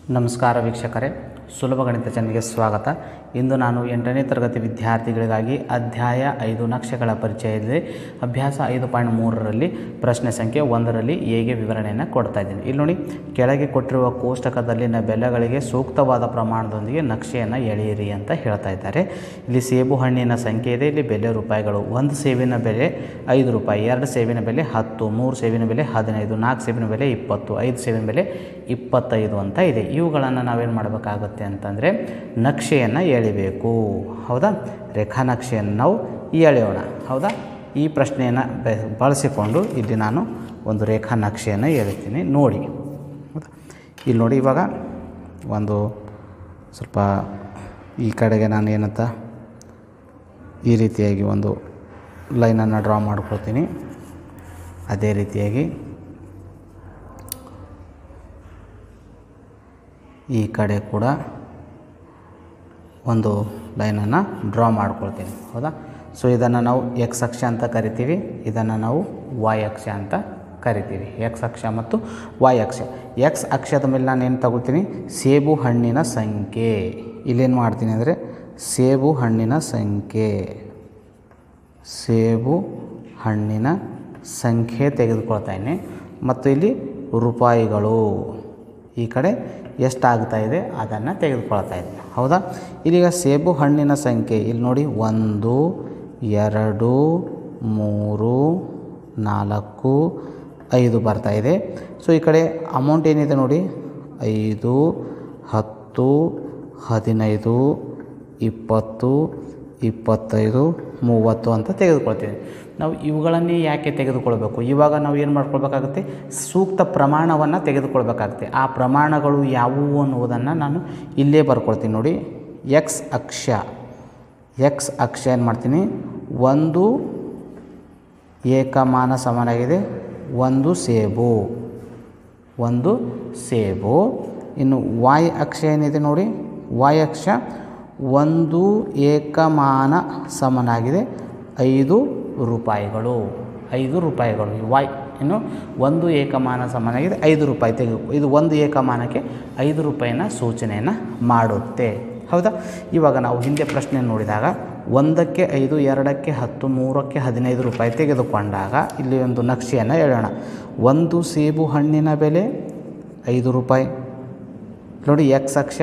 ನಮಸ್ಕಾರ ವೀಕ್ಷಕರೇ ಸುಲಭ ಗಣಿತ ಚಾನಲ್ಗೆ ಸ್ವಾಗತ ಇಂದು ನಾನು ಎಂಟನೇ ತರಗತಿ ವಿದ್ಯಾರ್ಥಿಗಳಿಗಾಗಿ ಅಧ್ಯಾಯ ಐದು ನಕ್ಷೆಗಳ ಪರಿಚಯದಲ್ಲಿ ಅಭ್ಯಾಸ ಐದು ಪಾಯಿಂಟ್ ಮೂರರಲ್ಲಿ ಪ್ರಶ್ನೆ ಸಂಖ್ಯೆ ಒಂದರಲ್ಲಿ ಹೇಗೆ ವಿವರಣೆಯನ್ನು ಕೊಡ್ತಾ ಇದ್ದೀನಿ ಇಲ್ಲಿ ನೋಡಿ ಕೆಳಗೆ ಕೊಟ್ಟಿರುವ ಕೋಷ್ಟಕದಲ್ಲಿನ ಬೆಲೆಗಳಿಗೆ ಸೂಕ್ತವಾದ ಪ್ರಮಾಣದೊಂದಿಗೆ ನಕ್ಷೆಯನ್ನು ಎಳೆಯಿರಿ ಅಂತ ಹೇಳ್ತಾ ಇದ್ದಾರೆ ಇಲ್ಲಿ ಸೇಬು ಹಣ್ಣಿನ ಸಂಖ್ಯೆ ಇದೆ ಇಲ್ಲಿ ಬೆಲೆ ರೂಪಾಯಿಗಳು ಒಂದು ಸೇಬಿನ ಬೆಲೆ ಐದು ರೂಪಾಯಿ ಎರಡು ಸೇಬಿನ ಬೆಲೆ ಹತ್ತು ಮೂರು ಸೇಬಿನ ಬೆಲೆ ಹದಿನೈದು ನಾಲ್ಕು ಸೇಬಿನ ಬೆಲೆ ಇಪ್ಪತ್ತು ಐದು ಸೇಬಿನ ಬೆಲೆ ಇಪ್ಪತ್ತೈದು ಅಂತ ಇದೆ ಇವುಗಳನ್ನು ನಾವೇನು ಮಾಡಬೇಕಾಗುತ್ತೆ ಅಂತಂದರೆ ನಕ್ಷೆಯನ್ನು ಎಳಿಬೇಕು ಹೌದಾ ರೇಖಾ ನಕ್ಷೆಯನ್ನು ನಾವು ಎಳೆಯೋಣ ಹೌದಾ ಈ ಪ್ರಶ್ನೆಯನ್ನು ಬೆ ಬಳಸಿಕೊಂಡು ಇಲ್ಲಿ ನಾನು ಒಂದು ರೇಖಾ ನಕ್ಷೆಯನ್ನು ಎಳಿತೀನಿ ನೋಡಿ ಹೌದಾ ಇಲ್ಲಿ ನೋಡಿ ಇವಾಗ ಒಂದು ಸ್ವಲ್ಪ ಈ ಕಡೆಗೆ ನಾನು ಏನಂತ ಈ ರೀತಿಯಾಗಿ ಒಂದು ಲೈನನ್ನು ಡ್ರಾ ಮಾಡ್ಕೊಳ್ತೀನಿ ಅದೇ ರೀತಿಯಾಗಿ ಈ ಕಡೆ ಕೂಡ ಒಂದು ಲೈನನ್ನು ಡ್ರಾ ಮಾಡ್ಕೊಳ್ತೀನಿ ಹೌದಾ ಸೊ ಇದನ್ನು ನಾವು ಎಕ್ಸ್ ಅಕ್ಷ ಅಂತ ಕರಿತೀವಿ ಇದನ್ನು ನಾವು ವಾಯ್ ಅಕ್ಷ ಅಂತ ಕರಿತೀವಿ ಎಕ್ಸ್ ಅಕ್ಷ ಮತ್ತು ವಾಯ್ ಅಕ್ಷ ಎಕ್ಸ್ ಅಕ್ಷದ ಮೇಲೆ ನಾನು ಏನು ತಗೊಳ್ತೀನಿ ಸೇಬು ಹಣ್ಣಿನ ಸಂಖ್ಯೆ ಇಲ್ಲೇನು ಮಾಡ್ತೀನಿ ಅಂದರೆ ಸೇಬು ಹಣ್ಣಿನ ಸಂಖ್ಯೆ ಸೇಬು ಹಣ್ಣಿನ ಸಂಖ್ಯೆ ತೆಗೆದುಕೊಳ್ತಾ ಇದ್ದೀನಿ ಮತ್ತು ಇಲ್ಲಿ ರೂಪಾಯಿಗಳು ಈ ಕಡೆ ಎಷ್ಟಾಗ್ತಾ ಇದೆ ಅದನ್ನು ತೆಗೆದುಕೊಳ್ತಾ ಇದ್ದೀನಿ ಹೌದಾ ಇಲ್ಲಿಗ ಸೇಬು ಹಣ್ಣಿನ ಸಂಖ್ಯೆ ಇಲ್ಲಿ ನೋಡಿ ಒಂದು ಎರಡು ಮೂರು ನಾಲ್ಕು ಐದು ಬರ್ತಾ ಇದೆ ಸೊ ಈ ಕಡೆ ಅಮೌಂಟ್ ಏನಿದೆ ನೋಡಿ ಐದು ಹತ್ತು ಹದಿನೈದು ಇಪ್ಪತ್ತು ಇಪ್ಪತ್ತೈದು ಮೂವತ್ತು ಅಂತ ತೆಗೆದುಕೊಳ್ತೀವಿ ನಾವು ಇವುಗಳನ್ನೇ ಯಾಕೆ ತೆಗೆದುಕೊಳ್ಬೇಕು ಇವಾಗ ನಾವು ಏನು ಮಾಡ್ಕೊಳ್ಬೇಕಾಗುತ್ತೆ ಸೂಕ್ತ ಪ್ರಮಾಣವನ್ನು ತೆಗೆದುಕೊಳ್ಬೇಕಾಗುತ್ತೆ ಆ ಪ್ರಮಾಣಗಳು ಯಾವುವು ಅನ್ನುವುದನ್ನು ನಾನು ಇಲ್ಲೇ ಬರ್ಕೊಳ್ತೀನಿ ನೋಡಿ ಎಕ್ಸ್ ಅಕ್ಷ ಎಕ್ಸ್ ಅಕ್ಷ ಏನು ಮಾಡ್ತೀನಿ ಒಂದು ಏಕಮಾನ ಸಮನಾಗಿದೆ ಒಂದು ಸೇಬು ಒಂದು ಸೇಬು ಇನ್ನು ವಾಯ್ ಅಕ್ಷ ಏನಿದೆ ನೋಡಿ ವಾಯ್ ಅಕ್ಷ ಒಂದು ಏಕಮಾನ ಸಮನಾಗಿದೆ ಐದು ರೂಪಾಯಿಗಳು ಐದು ರೂಪಾಯಿಗಳು ವಾಯ್ ಇನ್ನು ಒಂದು ಏಕಮಾನ ಸಮನಾಗಿದೆ ಐದು ರೂಪಾಯಿ ತೆಗೆದು ಇದು ಒಂದು ಏಕಮಾನಕ್ಕೆ ಐದು ರೂಪಾಯಿನ ಸೂಚನೆಯನ್ನು ಮಾಡುತ್ತೆ ಹೌದಾ ಇವಾಗ ನಾವು ಹಿಂದೆ ಪ್ರಶ್ನೆ ನೋಡಿದಾಗ ಒಂದಕ್ಕೆ ಐದು ಎರಡಕ್ಕೆ ಹತ್ತು ಮೂರಕ್ಕೆ ಹದಿನೈದು ರೂಪಾಯಿ ತೆಗೆದುಕೊಂಡಾಗ ಇಲ್ಲಿ ಒಂದು ನಕ್ಷೆಯನ್ನು ಹೇಳೋಣ ಒಂದು ಸೇಬು ಹಣ್ಣಿನ ಬೆಲೆ ಐದು ರೂಪಾಯಿ ನೋಡಿ ಎಕ್ಸ್ ಅಕ್ಷ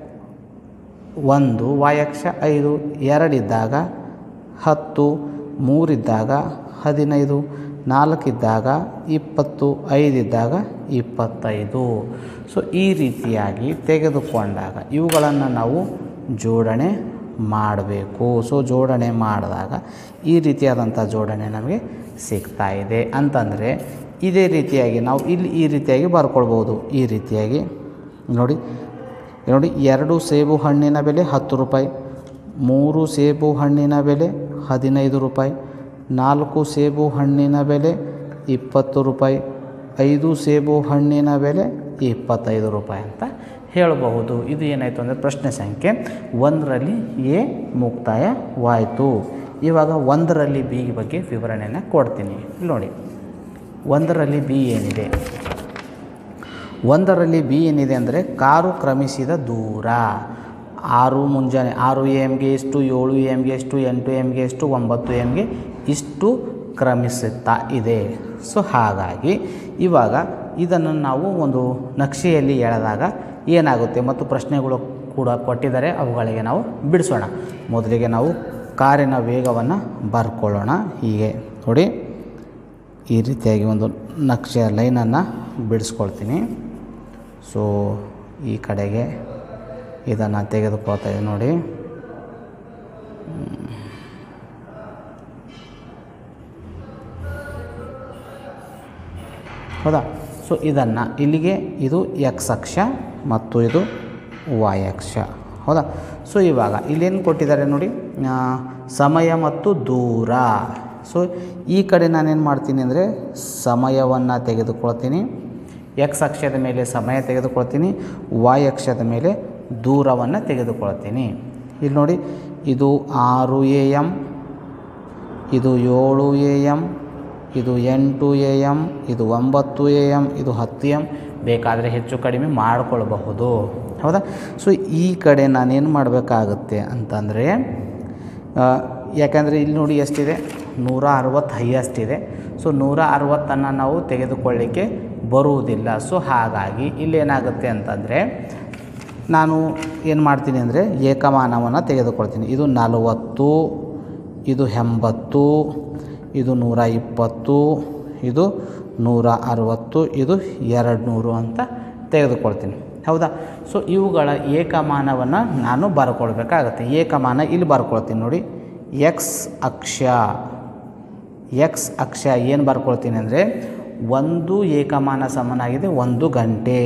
ಒಂದು ವಾಯಕ್ಷ ಐದು ಎರಡಿದ್ದಾಗ ಹತ್ತು ಮೂರಿದ್ದಾಗ ಹದಿನೈದು ನಾಲ್ಕಿದ್ದಾಗ ಇಪ್ಪತ್ತು ಐದಿದ್ದಾಗ ಇಪ್ಪತ್ತೈದು ಸೊ ಈ ರೀತಿಯಾಗಿ ತೆಗೆದುಕೊಂಡಾಗ ಇವುಗಳನ್ನು ನಾವು ಜೋಡಣೆ ಮಾಡಬೇಕು ಸೊ ಜೋಡಣೆ ಮಾಡಿದಾಗ ಈ ರೀತಿಯಾದಂಥ ಜೋಡಣೆ ನಮಗೆ ಸಿಗ್ತಾ ಇದೆ ಅಂತಂದರೆ ಇದೇ ರೀತಿಯಾಗಿ ನಾವು ಇಲ್ಲಿ ಈ ರೀತಿಯಾಗಿ ಬರ್ಕೊಳ್ಬೋದು ಈ ರೀತಿಯಾಗಿ ನೋಡಿ ನೋಡಿ ಎರಡು ಸೇಬು ಹಣ್ಣಿನ ಬೆಲೆ ಹತ್ತು ರೂಪಾಯಿ ಮೂರು ಸೇಬು ಹಣ್ಣಿನ ಬೆಲೆ ಹದಿನೈದು ರೂಪಾಯಿ ನಾಲ್ಕು ಸೇಬು ಹಣ್ಣಿನ ಬೆಲೆ ಇಪ್ಪತ್ತು ರೂಪಾಯಿ ಐದು ಸೇಬು ಹಣ್ಣಿನ ಬೆಲೆ ಇಪ್ಪತ್ತೈದು ರೂಪಾಯಿ ಅಂತ ಹೇಳಬಹುದು ಇದು ಏನಾಯಿತು ಅಂದರೆ ಪ್ರಶ್ನೆ ಸಂಖ್ಯೆ ಒಂದರಲ್ಲಿ ಎ ಮುಕ್ತಾಯವಾಯಿತು ಇವಾಗ ಒಂದರಲ್ಲಿ ಬಿ ಬಗ್ಗೆ ವಿವರಣೆಯನ್ನು ಕೊಡ್ತೀನಿ ಇಲ್ಲಿ ನೋಡಿ ಒಂದರಲ್ಲಿ ಬಿ ಏನಿದೆ ಒಂದರಲ್ಲಿ ಬಿ ಏನಿದೆ ಅಂದರೆ ಕಾರು ಕ್ರಮಿಸಿದ ದೂರ ಆರು ಮುಂಜಾನೆ ಆರು ಎ ಎಮ್ಗೆ ಎಷ್ಟು ಏಳು ಎ ಎಮ್ಗೆ ಎಷ್ಟು ಎಂಟು ಎಮ್ಗೆ ಎಷ್ಟು ಒಂಬತ್ತು ಎಮ್ಗೆ ಇಷ್ಟು ಕ್ರಮಿಸುತ್ತಾ ಇದೆ ಸೊ ಹಾಗಾಗಿ ಇವಾಗ ಇದನ್ನು ನಾವು ಒಂದು ನಕ್ಷೆಯಲ್ಲಿ ಎಳೆದಾಗ ಏನಾಗುತ್ತೆ ಮತ್ತು ಪ್ರಶ್ನೆಗಳು ಕೂಡ ಕೊಟ್ಟಿದ್ದಾರೆ ಅವುಗಳಿಗೆ ನಾವು ಬಿಡಿಸೋಣ ಮೊದಲಿಗೆ ನಾವು ಕಾರಿನ ವೇಗವನ್ನು ಬರ್ಕೊಳ್ಳೋಣ ಹೀಗೆ ನೋಡಿ ಈ ರೀತಿಯಾಗಿ ಒಂದು ನಕ್ಷೆಯ ಲೈನನ್ನು ಬಿಡಿಸ್ಕೊಳ್ತೀನಿ ಸೊ ಈ ಕಡೆಗೆ ಇದನ್ನು ತೆಗೆದುಕೊಳ್ತಾ ಇದೆ ನೋಡಿ ಹೌದಾ ಸೊ ಇದನ್ನು ಇಲ್ಲಿಗೆ ಇದು ಎಕ್ಸ್ ಅಕ್ಷ ಮತ್ತು ಇದು ವಾಯ್ ಅಕ್ಷ ಹೌದಾ ಸೊ ಇವಾಗ ಇಲ್ಲೇನು ಕೊಟ್ಟಿದ್ದಾರೆ ನೋಡಿ ಸಮಯ ಮತ್ತು ದೂರ ಸೊ ಈ ಕಡೆ ನಾನೇನು ಮಾಡ್ತೀನಿ ಅಂದರೆ ಸಮಯವನ್ನು ತೆಗೆದುಕೊಳ್ತೀನಿ ಎಕ್ಸ್ ಅಕ್ಷದ ಮೇಲೆ ಸಮಯ ತೆಗೆದುಕೊಳ್ತೀನಿ ವಾಯ್ ಅಕ್ಷದ ಮೇಲೆ ದೂರವನ್ನು ತೆಗೆದುಕೊಳ್ತೀನಿ ಇಲ್ಲಿ ನೋಡಿ ಇದು ಆರು ಎ ಎಮ್ ಇದು ಏಳು ಎ ಎಮ್ ಇದು ಎಂಟು ಎ ಎಮ್ ಇದು ಒಂಬತ್ತು ಎ ಎಮ್ ಇದು ಹತ್ತು ಎಮ್ ಬೇಕಾದರೆ ಹೆಚ್ಚು ಕಡಿಮೆ ಮಾಡಿಕೊಳ್ಬಹುದು ಹೌದಾ ಸೊ ಈ ಕಡೆ ನಾನೇನು ಮಾಡಬೇಕಾಗುತ್ತೆ ಅಂತಂದರೆ ಯಾಕಂದರೆ ಇಲ್ಲಿ ನೋಡಿ ಎಷ್ಟಿದೆ ನೂರ ಅರವತ್ತು ಹೈಯೆಸ್ಟ್ ಇದೆ ಸೊ ನೂರ ಅರವತ್ತನ್ನು ನಾವು ತೆಗೆದುಕೊಳ್ಳಿಕ್ಕೆ ಬರುವುದಿಲ್ಲ ಸೊ ಹಾಗಾಗಿ ಇಲ್ಲೇನಾಗುತ್ತೆ ಅಂತಂದರೆ ನಾನು ಏನು ಮಾಡ್ತೀನಿ ಅಂದರೆ ಏಕಮಾನವನ್ನು ತೆಗೆದುಕೊಳ್ತೀನಿ ಇದು ನಲವತ್ತು ಇದು ಎಂಬತ್ತು ಇದು ನೂರ ಇಪ್ಪತ್ತು ಇದು ನೂರ ಅರವತ್ತು ಇದು ಎರಡು ನೂರು ಅಂತ ತೆಗೆದುಕೊಳ್ತೀನಿ ಹೌದಾ ಸೊ ಇವುಗಳ ಏಕಮಾನವನ್ನು ನಾನು ಬರ್ಕೊಳ್ಬೇಕಾಗತ್ತೆ ಏಕಮಾನ ಇಲ್ಲಿ ಬರ್ಕೊಳ್ತೀನಿ ನೋಡಿ ಎಕ್ಸ್ ಅಕ್ಷ ಎಕ್ಸ್ ಅಕ್ಷ ಏನು ಬರ್ಕೊಳ್ತೀನಿ ಅಂದರೆ ಒಂದು ಏಕಮಾನ ಸಮನಾಗಿದೆ ಒಂದು ಗಂಟೆ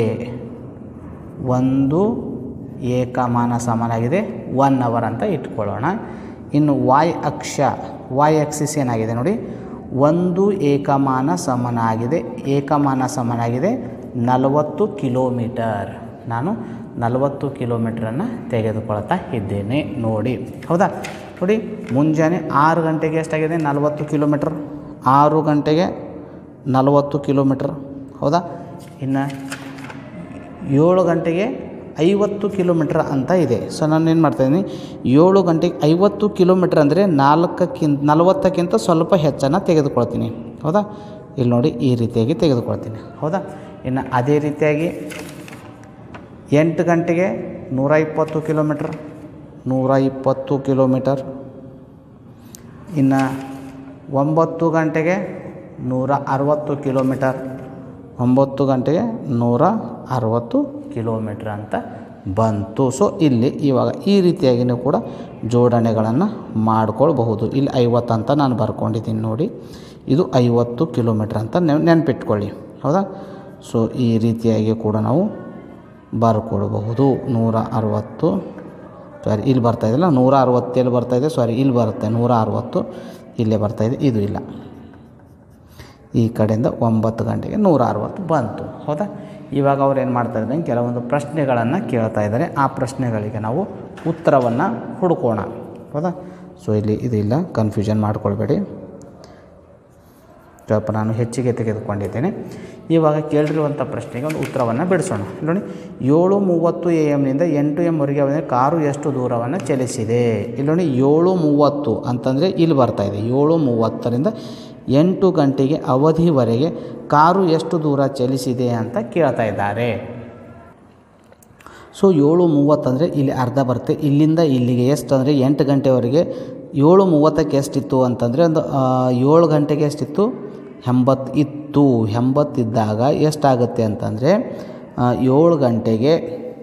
ಒಂದು ಏಕಮಾನ ಸಮನಾಗಿದೆ ಒನ್ ಅವರ್ ಅಂತ ಇಟ್ಕೊಳ್ಳೋಣ ಇನ್ನು ವಾಯ್ ಅಕ್ಷ ವಾಯ್ ಆಕ್ಸಿಸ್ ಏನಾಗಿದೆ ನೋಡಿ ಒಂದು ಏಕಮಾನ ಸಮನಾಗಿದೆ ಏಕಮಾನ ಸಮನಾಗಿದೆ ನಲವತ್ತು ಕಿಲೋಮೀಟರ್ ನಾನು ನಲವತ್ತು ಕಿಲೋಮೀಟ್ರನ್ನು ತೆಗೆದುಕೊಳ್ತಾ ಇದ್ದೇನೆ ನೋಡಿ ಹೌದಾ ನೋಡಿ ಮುಂಜಾನೆ ಆರು ಗಂಟೆಗೆ ಎಷ್ಟಾಗಿದೆ ನಲವತ್ತು ಕಿಲೋಮೀಟ್ರ್ ಆರು ಗಂಟೆಗೆ ನಲವತ್ತು ಕಿಲೋಮೀಟ್ರ್ ಹೌದಾ ಇನ್ನು ಏಳು ಗಂಟೆಗೆ ಐವತ್ತು ಕಿಲೋಮೀಟ್ರ್ ಅಂತ ಇದೆ ಸೊ ನಾನು ಏನು ಮಾಡ್ತಾಯಿದ್ದೀನಿ ಏಳು ಗಂಟೆಗೆ ಐವತ್ತು ಕಿಲೋಮೀಟ್ರ್ ಅಂದರೆ ನಾಲ್ಕಕ್ಕಿಂತ ನಲವತ್ತಕ್ಕಿಂತ ಸ್ವಲ್ಪ ಹೆಚ್ಚನ್ನು ತೆಗೆದುಕೊಳ್ತೀನಿ ಹೌದಾ ಇಲ್ಲಿ ನೋಡಿ ಈ ರೀತಿಯಾಗಿ ತೆಗೆದುಕೊಳ್ತೀನಿ ಹೌದಾ ಇನ್ನು ಅದೇ ರೀತಿಯಾಗಿ ಎಂಟು ಗಂಟೆಗೆ ನೂರ ಇಪ್ಪತ್ತು ಕಿಲೋಮೀಟ್ರ್ ನೂರ ಇಪ್ಪತ್ತು ಕಿಲೋಮೀಟರ್ ಇನ್ನು ಒಂಬತ್ತು ಗಂಟೆಗೆ ನೂರ ಅರವತ್ತು ಕಿಲೋಮೀಟರ್ ಒಂಬತ್ತು ಗಂಟೆಗೆ ನೂರ ಅರವತ್ತು ಕಿಲೋಮೀಟ್ರ್ ಅಂತ ಬಂತು ಸೊ ಇಲ್ಲಿ ಇವಾಗ ಈ ರೀತಿಯಾಗಿಯೂ ಕೂಡ ಜೋಡಣೆಗಳನ್ನು ಮಾಡ್ಕೊಳ್ಬಹುದು ಇಲ್ಲಿ ಐವತ್ತು ಅಂತ ನಾನು ಬರ್ಕೊಂಡಿದ್ದೀನಿ ನೋಡಿ ಇದು ಐವತ್ತು ಕಿಲೋಮೀಟ್ರ್ ಅಂತ ನೆನ್ ನೆನಪಿಟ್ಕೊಳ್ಳಿ ಹೌದಾ ಸೊ ಈ ರೀತಿಯಾಗಿ ಕೂಡ ನಾವು ಬರ್ಕೊಳ್ಬಹುದು ನೂರ ಅರವತ್ತು ಸಾರಿ ಇಲ್ಲಿ ಬರ್ತಾಯಿದ್ದಿಲ್ಲ ನೂರ ಅರವತ್ತೇಳು ಬರ್ತಾಯಿದೆ ಸಾರಿ ಇಲ್ಲಿ ಬರುತ್ತೆ ನೂರ ಅರವತ್ತು ಇಲ್ಲೇ ಬರ್ತಾಯಿದೆ ಇದು ಇಲ್ಲ ಈ ಕಡೆಯಿಂದ ಒಂಬತ್ತು ಗಂಟೆಗೆ ನೂರ ಅರವತ್ತು ಬಂತು ಹೌದಾ ಇವಾಗ ಅವ್ರು ಏನು ಮಾಡ್ತಾ ಇದ್ದಾರೆ ಕೆಲವೊಂದು ಪ್ರಶ್ನೆಗಳನ್ನು ಕೇಳ್ತಾ ಇದ್ದಾರೆ ಆ ಪ್ರಶ್ನೆಗಳಿಗೆ ನಾವು ಉತ್ತರವನ್ನು ಹುಡುಕೋಣ ಹೌದಾ ಸೊ ಇಲ್ಲಿ ಇದು ಇಲ್ಲ ಕನ್ಫ್ಯೂಷನ್ ಮಾಡ್ಕೊಳ್ಬೇಡಿ ಸ್ವಲ್ಪ ನಾನು ಹೆಚ್ಚಿಗೆ ತೆಗೆದುಕೊಂಡಿದ್ದೇನೆ ಇವಾಗ ಕೇಳಿರುವಂಥ ಪ್ರಶ್ನೆಗೆ ಒಂದು ಉತ್ತರವನ್ನು ಬಿಡಿಸೋಣ ನೋಡಿ ಏಳು ಮೂವತ್ತು ಎ ಎಮ್ನಿಂದ ಎಂಟು ಎಮ್ವರೆಗೆ ಅಂದರೆ ಕಾರು ಎಷ್ಟು ದೂರವನ್ನು ಚಲಿಸಿದೆ ಇಲ್ಲಿ ನೋಡಿ ಏಳು ಮೂವತ್ತು ಅಂತಂದರೆ ಇಲ್ಲಿ ಬರ್ತಾ ಇದೆ ಏಳು ಮೂವತ್ತರಿಂದ ಎಂಟು ಗಂಟೆಗೆ ಅವಧಿವರೆಗೆ ಕಾರು ಎಷ್ಟು ದೂರ ಚಲಿಸಿದೆ ಅಂತ ಕೇಳ್ತಾ ಇದ್ದಾರೆ ಸೊ ಏಳು ಮೂವತ್ತಂದರೆ ಇಲ್ಲಿ ಅರ್ಧ ಬರುತ್ತೆ ಇಲ್ಲಿಂದ ಇಲ್ಲಿಗೆ ಎಷ್ಟು ಅಂದರೆ ಎಂಟು ಗಂಟೆವರೆಗೆ ಏಳು ಮೂವತ್ತಕ್ಕೆ ಎಷ್ಟಿತ್ತು ಅಂತಂದರೆ ಒಂದು ಆ, ಏಳು ಗಂಟೆಗೆ ಎಷ್ಟಿತ್ತು ಎಂಬತ್ತು ಇತ್ತು ಎಂಬತ್ತಿದ್ದಾಗ ಎಷ್ಟಾಗುತ್ತೆ ಅಂತಂದರೆ ಆ, ಏಳು ಗಂಟೆಗೆ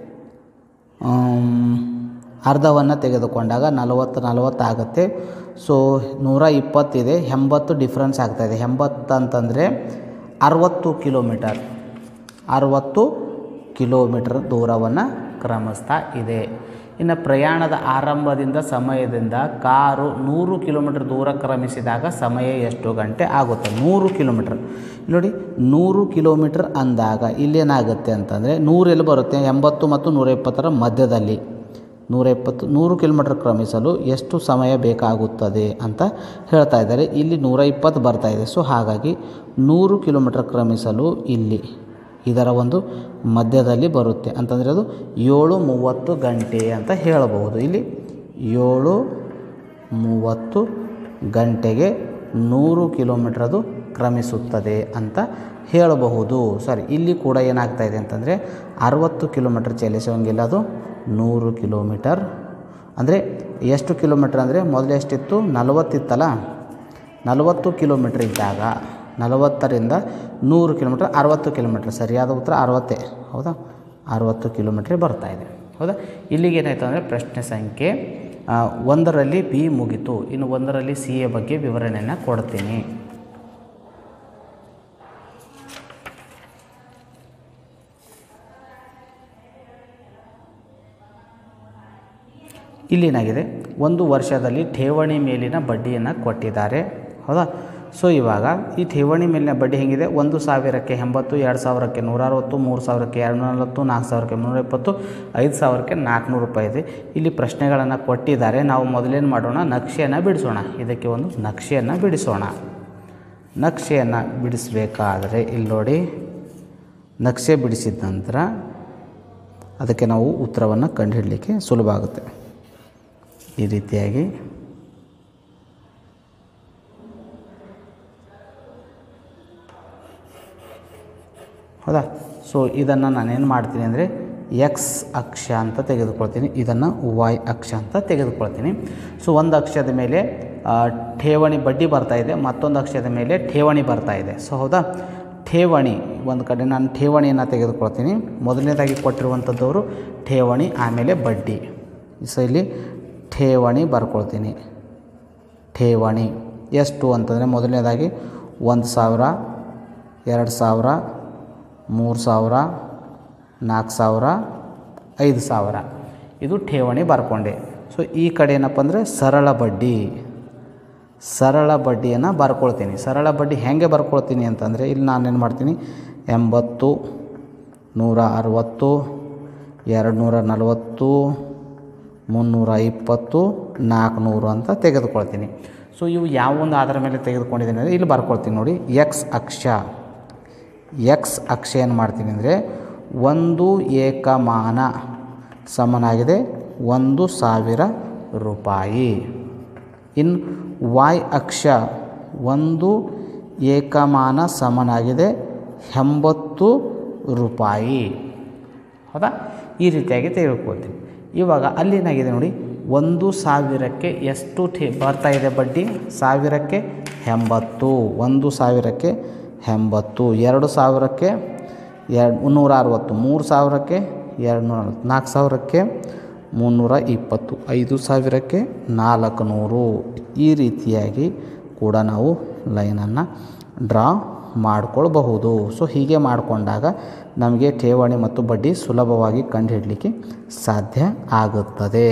ಆಮ್, ಅರ್ಧವನ್ನು ತೆಗೆದುಕೊಂಡಾಗ ನಲವತ್ತು ನಲವತ್ತು ಆಗುತ್ತೆ ಸೊ ನೂರ ಇಪ್ಪತ್ತಿದೆ ಎಂಬತ್ತು ಡಿಫ್ರೆನ್ಸ್ ಆಗ್ತಾಯಿದೆ ಎಂಬತ್ತು ಅಂತಂದರೆ ಅರವತ್ತು ಕಿಲೋಮೀಟರ್ ಅರವತ್ತು ಕಿಲೋಮೀಟರ್ ದೂರವನ್ನು ಕ್ರಮಿಸ್ತಾ ಇದೆ ಇನ್ನು ಪ್ರಯಾಣದ ಆರಂಭದಿಂದ ಸಮಯದಿಂದ ಕಾರು ನೂರು ಕಿಲೋಮೀಟರ್ ದೂರ ಕ್ರಮಿಸಿದಾಗ ಸಮಯ ಎಷ್ಟು ಗಂಟೆ ಆಗುತ್ತೆ ನೂರು ಕಿಲೋಮೀಟರ್ ನೋಡಿ ನೂರು ಕಿಲೋಮೀಟರ್ ಅಂದಾಗ ಇಲ್ಲೇನಾಗುತ್ತೆ ಅಂತಂದರೆ ನೂರು ಎಲ್ಲಿ ಬರುತ್ತೆ ಎಂಬತ್ತು ಮತ್ತು ನೂರ ಇಪ್ಪತ್ತರ ಮಧ್ಯದಲ್ಲಿ ನೂರ ಇಪ್ಪತ್ತು ನೂರು ಕಿಲೋಮೀಟರ್ ಕ್ರಮಿಸಲು ಎಷ್ಟು ಸಮಯ ಬೇಕಾಗುತ್ತದೆ ಅಂತ ಹೇಳ್ತಾ ಇದ್ದಾರೆ ಇಲ್ಲಿ ನೂರ ಇಪ್ಪತ್ತು ಬರ್ತಾ ಇದೆ ಸೊ ಹಾಗಾಗಿ ನೂರು ಕಿಲೋಮೀಟರ್ ಕ್ರಮಿಸಲು ಇಲ್ಲಿ ಇದರ ಒಂದು ಮಧ್ಯದಲ್ಲಿ ಬರುತ್ತೆ ಅಂತಂದರೆ ಅದು ಏಳು ಮೂವತ್ತು ಗಂಟೆ ಅಂತ ಹೇಳಬಹುದು ಇಲ್ಲಿ ಏಳು ಮೂವತ್ತು ಗಂಟೆಗೆ ನೂರು ಕಿಲೋಮೀಟರ್ ಅದು ಕ್ರಮಿಸುತ್ತದೆ ಅಂತ ಹೇಳಬಹುದು ಸರಿ ಇಲ್ಲಿ ಕೂಡ ಏನಾಗ್ತಾ ಇದೆ ಅಂತಂದರೆ ಅರವತ್ತು ಕಿಲೋಮೀಟರ್ ಚಲಿಸೋಂಗಿಲ್ಲ ಅದು ನೂರು ಕಿಲೋಮೀಟರ್ ಅಂದರೆ ಎಷ್ಟು ಕಿಲೋಮೀಟ್ರ್ ಅಂದರೆ ಮೊದಲು ಎಷ್ಟಿತ್ತು ನಲವತ್ತಿತ್ತಲ್ಲ ನಲವತ್ತು ಕಿಲೋಮೀಟ್ರ್ ಇದ್ದಾಗ ನಲವತ್ತರಿಂದ ನೂರು ಕಿಲೋಮೀಟ್ರ್ ಅರವತ್ತು ಕಿಲೋಮೀಟ್ರ್ ಸರಿಯಾದ ಉತ್ತರ ಅರವತ್ತೇ ಹೌದಾ ಅರವತ್ತು ಕಿಲೋಮೀಟ್ರ್ ಬರ್ತಾ ಇದೆ ಹೌದಾ ಇಲ್ಲಿಗೆ ಏನಾಯಿತು ಅಂದರೆ ಪ್ರಶ್ನೆ ಸಂಖ್ಯೆ ಆ, ಒಂದರಲ್ಲಿ ಬಿ ಮುಗಿತು ಇನ್ನು ಒಂದರಲ್ಲಿ ಸಿ ಎ ಬಗ್ಗೆ ವಿವರಣೆಯನ್ನು ಕೊಡ್ತೀನಿ ಇಲ್ಲೇನಾಗಿದೆ ಒಂದು ವರ್ಷದಲ್ಲಿ ಠೇವಣಿ ಮೇಲಿನ ಬಡ್ಡಿಯನ್ನು ಕೊಟ್ಟಿದ್ದಾರೆ ಹೌದಾ ಸೊ ಇವಾಗ ಈ ಠೇವಣಿ ಮೇಲಿನ ಬಡ್ಡಿ ಹೆಂಗಿದೆ ಒಂದು ಸಾವಿರಕ್ಕೆ ಎಂಬತ್ತು ಎರಡು ಸಾವಿರಕ್ಕೆ ನೂರ ಅರವತ್ತು ಮೂರು ಸಾವಿರಕ್ಕೆ ಎರಡು ನಲವತ್ತು ನಾಲ್ಕು ಸಾವಿರಕ್ಕೆ ಮುನ್ನೂರ ಇಪ್ಪತ್ತು ಐದು ಸಾವಿರಕ್ಕೆ ನಾಲ್ಕುನೂರು ರೂಪಾಯಿ ಇದೆ ಇಲ್ಲಿ ಪ್ರಶ್ನೆಗಳನ್ನು ಕೊಟ್ಟಿದ್ದಾರೆ ನಾವು ಮೊದಲೇನು ಮಾಡೋಣ ನಕ್ಷೆಯನ್ನು ಬಿಡಿಸೋಣ ಇದಕ್ಕೆ ಒಂದು ನಕ್ಷೆಯನ್ನು ಬಿಡಿಸೋಣ ನಕ್ಷೆಯನ್ನು ಬಿಡಿಸಬೇಕಾದರೆ ಇಲ್ಲಿ ನೋಡಿ ನಕ್ಷೆ ಬಿಡಿಸಿದ ನಂತರ ಅದಕ್ಕೆ ನಾವು ಉತ್ತರವನ್ನು ಕಂಡುಹಿಡಲಿಕ್ಕೆ ಸುಲಭ ಆಗುತ್ತೆ ಈ ರೀತಿಯಾಗಿ ಹೌದಾ ಸೊ ಇದನ್ನು ನಾನೇನು ಮಾಡ್ತೀನಿ ಅಂದರೆ ಎಕ್ಸ್ ಅಕ್ಷ ಅಂತ ತೆಗೆದುಕೊಳ್ತೀನಿ ಇದನ್ನು ವಾಯ್ ಅಕ್ಷ ಅಂತ ತೆಗೆದುಕೊಳ್ತೀನಿ ಸೊ ಒಂದು ಅಕ್ಷದ ಮೇಲೆ ಆ, ಠೇವಣಿ ಬಡ್ಡಿ ಬರ್ತಾ ಇದೆ ಮತ್ತೊಂದು ಅಕ್ಷದ ಮೇಲೆ ಠೇವಣಿ ಬರ್ತಾ ಇದೆ ಸೊ ಹೌದಾ ಠೇವಣಿ ಒಂದು ಕಡೆ ನಾನು ಠೇವಣಿಯನ್ನು ತೆಗೆದುಕೊಳ್ತೀನಿ ಮೊದಲನೇದಾಗಿ ಕೊಟ್ಟಿರುವಂಥದ್ದವರು ಠೇವಣಿ ಆಮೇಲೆ ಬಡ್ಡಿ ಸೊ ಇಲ್ಲಿ ಠೇವಣಿ ಬರ್ಕೊಳ್ತೀನಿ ಠೇವಣಿ ಎಷ್ಟು ಅಂತಂದರೆ ಮೊದಲನೇದಾಗಿ ಒಂದು ಸಾವಿರ ಎರಡು ಸಾವಿರ ಮೂರು ಸಾವಿರ ನಾಲ್ಕು ಸಾವಿರ ಐದು ಸಾವಿರ ಇದು ಠೇವಣಿ ಬರ್ಕೊಂಡೆ ಸೊ ಈ ಕಡೆ ಏನಪ್ಪ ಅಂದರೆ ಸರಳ ಬಡ್ಡಿ ಸರಳ ಬಡ್ಡಿಯನ್ನು ಬರ್ಕೊಳ್ತೀನಿ ಸರಳ ಬಡ್ಡಿ ಹೇಗೆ ಬರ್ಕೊಳ್ತೀನಿ ಅಂತಂದರೆ ಇಲ್ಲಿ ನಾನೇನು ಮಾಡ್ತೀನಿ ಎಂಬತ್ತು ನೂರ ಅರವತ್ತು ಎರಡು ನೂರ ನಲವತ್ತು ಮುನ್ನೂರ ಇಪ್ಪತ್ತು ನಾಲ್ಕುನೂರು ಅಂತ ತೆಗೆದುಕೊಳ್ತೀನಿ ಸೊ ಇವು ಯಾವ ಒಂದು ಆಧಾರ ಮೇಲೆ ತೆಗೆದುಕೊಂಡಿದ್ದೀನಿ ಅಂದರೆ ಇಲ್ಲಿ ಬರ್ಕೊಳ್ತೀನಿ ನೋಡಿ ಎಕ್ಸ್ ಅಕ್ಷ ಎಕ್ಸ್ ಅಕ್ಷ ಏನು ಮಾಡ್ತೀನಿ ಅಂದರೆ ಒಂದು ಏಕಮಾನ ಸಮನಾಗಿದೆ ಒಂದು ಸಾವಿರ ರೂಪಾಯಿ ಇನ್ನು ವಾಯ್ ಅಕ್ಷ ಒಂದು ಏಕಮಾನ ಸಮನಾಗಿದೆ ಎಂಬತ್ತು ರೂಪಾಯಿ ಹೌದಾ ಈ ರೀತಿಯಾಗಿ ತೆಗೆದುಕೊಳ್ತೀನಿ ಇವಾಗ ಅಲ್ಲೇನಾಗಿದೆ ನೋಡಿ ಒಂದು ಸಾವಿರಕ್ಕೆ ಎಷ್ಟು ಠೇ ಬರ್ತಾ ಇದೆ ಬಡ್ಡಿ ಸಾವಿರಕ್ಕೆ ಎಂಬತ್ತು ಒಂದು ಸಾವಿರಕ್ಕೆ ಎಂಬತ್ತು ಎರಡು ಸಾವಿರಕ್ಕೆ ಎರಡು ಮುನ್ನೂರ ಅರವತ್ತು ಮೂರು ಸಾವಿರಕ್ಕೆ ಎರಡು ನೂರ ನಲ್ವತ್ತು ನಾಲ್ಕು ಸಾವಿರಕ್ಕೆ ಮುನ್ನೂರ ಇಪ್ಪತ್ತು ಐದು ಸಾವಿರಕ್ಕೆ ನಾಲ್ಕು ನೂರು ಈ ರೀತಿಯಾಗಿ ಕೂಡ ನಾವು ಲೈನನ್ನು ಡ್ರಾ ಮಾಡಿಕೊಳ್ಬಹುದು ಸೊ ಹೀಗೆ ಮಾಡಿಕೊಂಡಾಗ ನಮಗೆ ಠೇವಣಿ ಮತ್ತು ಬಡ್ಡಿ ಸುಲಭವಾಗಿ ಕಂಡುಹಿಡಲಿಕ್ಕೆ ಸಾಧ್ಯ ಆಗುತ್ತದೆ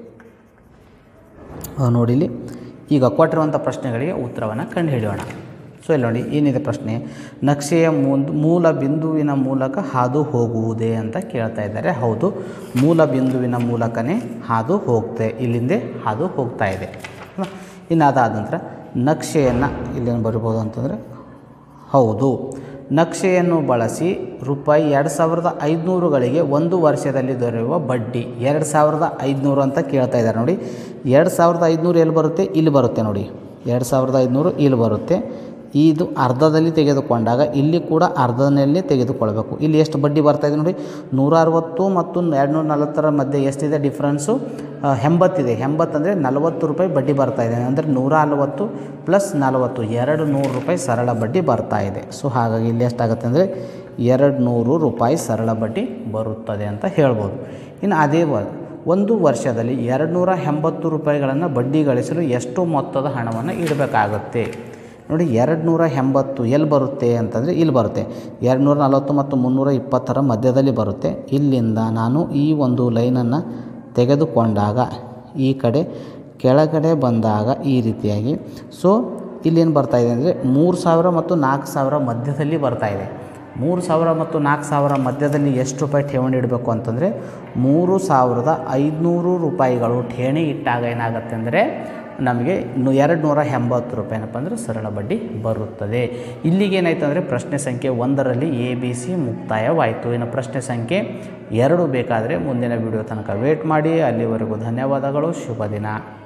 ಆ, ನೋಡಿ ಇಲ್ಲಿ ಈಗ ಕೊಟ್ಟಿರುವಂಥ ಪ್ರಶ್ನೆಗಳಿಗೆ ಉತ್ತರವನ್ನು ಕಂಡುಹಿಡಿಯೋಣ ಸೊ ಇಲ್ಲಿ ನೋಡಿ ಏನಿದೆ ಪ್ರಶ್ನೆ ನಕ್ಷೆಯ ಮುಂದ್ ಮೂಲ ಬಿಂದುವಿನ ಮೂಲಕ ಹಾದು ಹೋಗುವುದೇ ಅಂತ ಕೇಳ್ತಾ ಇದ್ದಾರೆ ಹೌದು ಮೂಲ ಬಿಂದುವಿನ ಮೂಲಕನೇ ಹಾದು ಹೋಗ್ತೆ ಇಲ್ಲಿಂದೆ ಹಾದು ಹೋಗ್ತಾ ಇದೆ ಅಲ್ವಾ? ಇನ್ನು ಅದಾದ ನಂತರ ನಕ್ಷೆಯನ್ನು ಇಲ್ಲೇನು ಬರಿಬೋದು ಅಂತಂದರೆ ಹೌದು ನಕ್ಷೆಯನ್ನು ಬಳಸಿ ರೂಪಾಯಿ ಎರಡು ಸಾವಿರದ ಐದುನೂರುಗಳಿಗೆ ಒಂದು ವರ್ಷದಲ್ಲಿ ದೊರೆಯುವ ಬಡ್ಡಿ ಎರಡು ಸಾವಿರದ ಐದುನೂರು ಅಂತ ಕೇಳ್ತಾ ಇದ್ದಾರೆ ನೋಡಿ ಎರಡು ಸಾವಿರದ ಐದುನೂರು ಎಲ್ಲಿ ಬರುತ್ತೆ ಇಲ್ಲಿ ಬರುತ್ತೆ ನೋಡಿ ಎರಡು ಸಾವಿರದ ಐದುನೂರು ಇಲ್ಲಿ ಬರುತ್ತೆ ಇದು ಅರ್ಧದಲ್ಲಿ ತೆಗೆದುಕೊಂಡಾಗ ಇಲ್ಲಿ ಕೂಡ ಅರ್ಧದಲ್ಲೇ ತೆಗೆದುಕೊಳ್ಬೇಕು ಇಲ್ಲಿ ಎಷ್ಟು ಬಡ್ಡಿ ಬರ್ತಾ ಇದೆ ನೋಡಿ ನೂರ ಅರವತ್ತು ಮತ್ತು ಎರಡು ನೂರ ನಲವತ್ತರ ಮಧ್ಯೆ ಎಷ್ಟಿದೆ ಡಿಫ್ರೆನ್ಸು ಆ, ಎಂಬತ್ತಿದೆ ಎಂಬತ್ತಂದರೆ ನಲವತ್ತು ರೂಪಾಯಿ ಬಡ್ಡಿ ಬರ್ತಾ ಇದೆ ಅಂದರೆ ನೂರ ನಲವತ್ತು ಪ್ಲಸ್ ನಲವತ್ತು ಎರಡು ನೂರು ರೂಪಾಯಿ ಸರಳ ಬಡ್ಡಿ ಬರ್ತಾ ಇದೆ ಸೊ ಹಾಗಾಗಿ ಇಲ್ಲಿ ಎಷ್ಟಾಗುತ್ತೆ ಅಂದರೆ ಎರಡು ನೂರು ರೂಪಾಯಿ ಸರಳ ಬಡ್ಡಿ ಬರುತ್ತದೆ ಅಂತ ಹೇಳ್ಬೋದು ಇನ್ನು ಅದೇ ವ- ಒಂದು ವರ್ಷದಲ್ಲಿ ಎರಡು ನೂರ ಎಂಬತ್ತು ರೂಪಾಯಿಗಳನ್ನು ಬಡ್ಡಿ ಗಳಿಸಲು ಎಷ್ಟು ಮೊತ್ತದ ಹಣವನ್ನು ಇಡಬೇಕಾಗುತ್ತೆ ನೋಡಿ ಎರಡು ನೂರ ಎಂಬತ್ತು ಎಲ್ಲಿ ಬರುತ್ತೆ ಅಂತಂದರೆ ಇಲ್ಲಿ ಬರುತ್ತೆ ಎರಡು ನೂರ ನಲವತ್ತು ಮತ್ತು ಮುನ್ನೂರ ಇಪ್ಪತ್ತರ ಮಧ್ಯದಲ್ಲಿ ಬರುತ್ತೆ ಇಲ್ಲಿಂದ ನಾನು ಈ ಒಂದು ಲೈನನ್ನು ತೆಗೆದುಕೊಂಡಾಗ ಈ ಕಡೆ ಕೆಳಗಡೆ ಬಂದಾಗ ಈ ರೀತಿಯಾಗಿ ಸೊ ಇಲ್ಲೇನು ಬರ್ತಾ ಇದೆ ಅಂದರೆ ಮೂರು ಸಾವಿರ ಮತ್ತು ನಾಲ್ಕು ಸಾವಿರ ಮಧ್ಯದಲ್ಲಿ ಬರ್ತಾ ಇದೆ ಮೂರು ಸಾವಿರ ಮತ್ತು ನಾಲ್ಕು ಸಾವಿರ ಮಧ್ಯದಲ್ಲಿ ಎಷ್ಟು ರೂಪಾಯಿ ಠೇವಣಿ ಇಡಬೇಕು ಅಂತಂದರೆ ಮೂರು ಸಾವಿರದ ಐದುನೂರು ರೂಪಾಯಿಗಳು ಠೇವಣಿ ಇಟ್ಟಾಗ ಏನಾಗುತ್ತೆ ಅಂದರೆ ನಮಗೆ ನು- ಎರಡು ನೂರ ಎಂಬತ್ತು ರೂಪಾಯಿ ಏನಪ್ಪ ಅಂದರೆ ಸರಳ ಬಡ್ಡಿ ಬರುತ್ತದೆ ಇಲ್ಲಿಗೆ ಏನಾಯ್ತು ಅಂದರೆ ಪ್ರಶ್ನೆ ಸಂಖ್ಯೆ ಒಂದರಲ್ಲಿ ಎ ಬಿ ಸಿ ಮುಕ್ತಾಯವಾಯಿತು ಇನ್ನು ಪ್ರಶ್ನೆ ಸಂಖ್ಯೆ ಎರಡು ಬೇಕಾದರೆ ಮುಂದಿನ ವಿಡಿಯೋ ತನಕ ವೇಟ್ ಮಾಡಿ ಅಲ್ಲಿವರೆಗೂ ಧನ್ಯವಾದಗಳು ಶುಭ ದಿನ